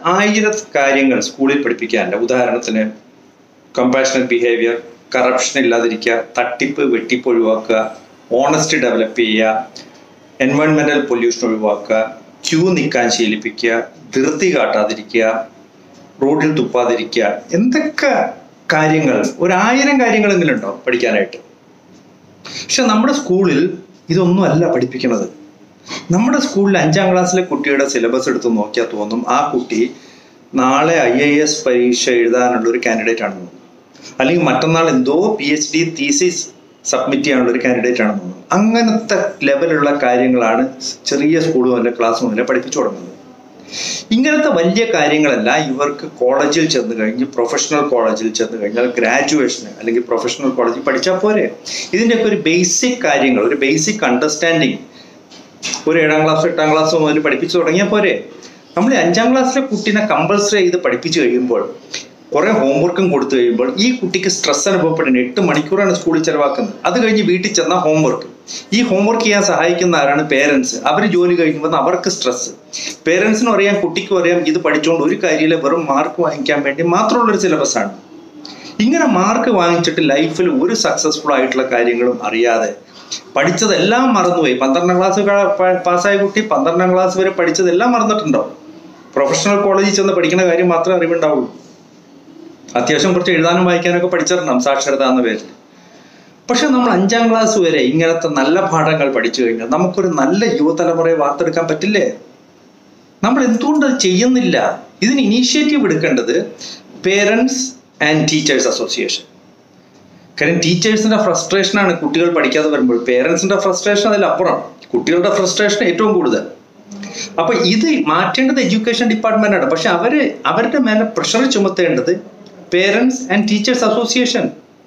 ആയിരം കാര്യങ്ങൾ സ്കൂളിൽ പഠിപ്പിക്കാനുണ്ട് ഉദാഹരണത്തിന് കമ്പാഷണറ്റ് ബിഹേവിയർ കറപ്ഷൻ ഇല്ലാതിരിക്കുക തട്ടിപ്പ് വെട്ടിപ്പ് ഒഴിവാക്കുക ഓണസ്റ്റ് ഡെവലപ്പ് ചെയ്യുക എൻവയോൺമെന്റൽ പൊല്യൂഷൻ ഒഴിവാക്കുക ക്യൂ നിൽക്കാൻ ശീലിപ്പിക്കുക ധൃതി കാട്ടാതിരിക്കുക റോഡിൽ തുപ്പാതിരിക്കുക എന്തൊക്കെ കാര്യങ്ങൾ ഒരായിരം കാര്യങ്ങളെങ്കിലും ഉണ്ടോ പഠിക്കാനായിട്ട് പക്ഷെ നമ്മുടെ സ്കൂളിൽ ഇതൊന്നും അല്ല പഠിപ്പിക്കുന്നത് നമ്മുടെ സ്കൂളിൽ അഞ്ചാം ക്ലാസ്സിലെ കുട്ടിയുടെ സിലബസ് എടുത്ത് നോക്കിയാൽ തോന്നും ആ കുട്ടി നാളെ ഐ എ എസ് പരീക്ഷ എഴുതാനുള്ള ഒരു കാൻഡിഡേറ്റ് ആണെന്ന് തോന്നും അല്ലെങ്കിൽ മറ്റന്നാൾ എന്തോ P H D thesis submit ചെയ്യാനുള്ള ഒരു കാൻഡിഡേറ്റ് ആണെന്ന് തോന്നും അങ്ങനത്തെ ലെവലുള്ള കാര്യങ്ങളാണ് ചെറിയ സ്കൂൾ മുതലേ ക്ലാസ് മുതലേ പഠിപ്പിച്ചു തുടങ്ങുന്നത് ഇങ്ങനത്തെ വലിയ കാര്യങ്ങളല്ല ഇവർക്ക് കോളേജിൽ ചെന്ന് കഴിഞ്ഞ് പ്രൊഫഷണൽ കോളേജിൽ ചെന്ന് കഴിഞ്ഞാൽ ഗ്രാജുവേഷന് അല്ലെങ്കിൽ പ്രൊഫഷണൽ കോളേജിൽ പഠിച്ചാൽ പോരെ ഇതിൻ്റെയൊക്കെ ഒരു ബേസിക് കാര്യങ്ങൾ ഒരു ബേസിക് അണ്ടർസ്റ്റാൻഡിങ് ഒരു ഏഴാം ക്ലാസ് എട്ടാം ക്ലാസ് മുതൽ പഠിപ്പിച്ചു തുടങ്ങിയാൽ പോരെ നമ്മൾ ഈ അഞ്ചാം ക്ലാസ്സിലെ കുട്ടീനെ കമ്പൾസറി ചെയ്ത് പഠിപ്പിച്ചു കഴിയുമ്പോൾ കുറെ ഹോംവർക്കും കൊടുത്തു കഴിയുമ്പോൾ ഈ കുട്ടിക്ക് സ്ട്രെസ് അനുഭവപ്പെടുന്നത് എട്ട് മണിക്കൂറാണ് സ്കൂളിൽ ചെലവാക്കുന്നത് അത് കഴിഞ്ഞ് വീട്ടിൽ ചെന്നാൽ ഹോംവർക്ക് ഈ ഹോംവർക്ക് ചെയ്യാൻ സഹായിക്കുന്ന ആരാണ് പേരൻസ് അവർ ജോലി കഴിക്കുമ്പോൾ അവർക്ക് സ്ട്രെസ് പേരൻസിനും അറിയാം കുട്ടിക്കും അറിയാം ഇത് പഠിച്ചുകൊണ്ട് ഒരു കാര്യമില്ല വെറും മാർക്ക് വാങ്ങിക്കാൻ വേണ്ടി മാത്രമുള്ളൊരു സിലബസ് ആണ് ഇങ്ങനെ മാർക്ക് വാങ്ങിച്ചിട്ട് ലൈഫിൽ ഒരു സക്സസ്ഫുൾ ആയിട്ടുള്ള കാര്യങ്ങളും അറിയാതെ പഠിച്ചതെല്ലാം മറന്നുപോയി പന്ത്രണ്ടാം ക്ലാസ് പാസ്സായ കുട്ടി പന്ത്രണ്ടാം ക്ലാസ് വരെ പഠിച്ചതെല്ലാം മറന്നിട്ടുണ്ടാവും പ്രൊഫഷണൽ കോളേജിൽ ചെന്ന് പഠിക്കുന്ന കാര്യം മാത്രമേ അറിവുണ്ടാവുള്ളൂ അത്യാവശ്യം കുറച്ച് എഴുതാനും വായിക്കാനൊക്കെ പഠിച്ചിട്ടുണ്ടാവും സാക്ഷരത എന്ന പേരിൽ പക്ഷെ നമ്മൾ അഞ്ചാം ക്ലാസ് വരെ ഇങ്ങനത്തെ നല്ല പാഠങ്ങൾ പഠിച്ചു കഴിഞ്ഞാൽ നമുക്കൊരു നല്ല യുവതലമുറയെ വാർത്തെടുക്കാൻ പറ്റില്ലേ നമ്മൾ എന്തുകൊണ്ട് അത് ചെയ്യുന്നില്ല ഇതിന് ഇനീഷ്യേറ്റീവ് എടുക്കേണ്ടത് പേരൻസ് ആൻഡ് ടീച്ചേഴ്സ് അസോസിയേഷൻ കാര്യം ടീച്ചേഴ്സിന്റെ ഫ്രസ്ട്രേഷനാണ് കുട്ടികൾ പഠിക്കാതെ വരുമ്പോൾ പേരൻസിന്റെ ഫ്രസ്ട്രേഷൻ അതിലപ്പുറം കുട്ടികളുടെ ഫ്രസ്ട്രേഷൻ ഏറ്റവും കൂടുതൽ അപ്പൊ ഇത് മാറ്റേണ്ടത് എഡ്യൂക്കേഷൻ ഡിപ്പാർട്ട്മെന്റ് ആണ് പക്ഷെ അവര് അവരുടെ മേലെ പ്രഷർ ചുമത്തേണ്ടത് parents and teachers association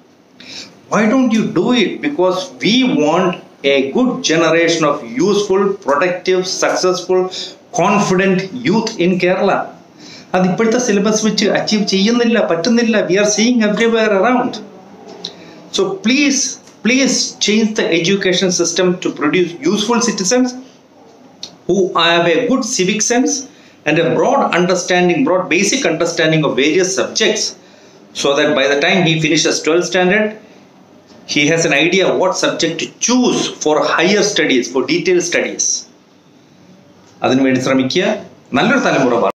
why don't you do it because we want a good generation of useful productive successful confident youth in kerala അത് ഇപ്പോഴത്തെ സിലബസ് വെച്ച് അച്ചീവ് ചെയ്യുന്നില്ല പറ്റുന്നില്ല we are seeing everywhere around so please please change the education system to produce useful citizens who have a good civic sense and a broad understanding, broad basic understanding of various subjects, so that by the time he finishes 12th standard, he has an idea what subject to choose for higher studies, for detailed studies. അതിനുവേണ്ടി ശ്രമിക്കുക നല്ലൊരു തലമുറ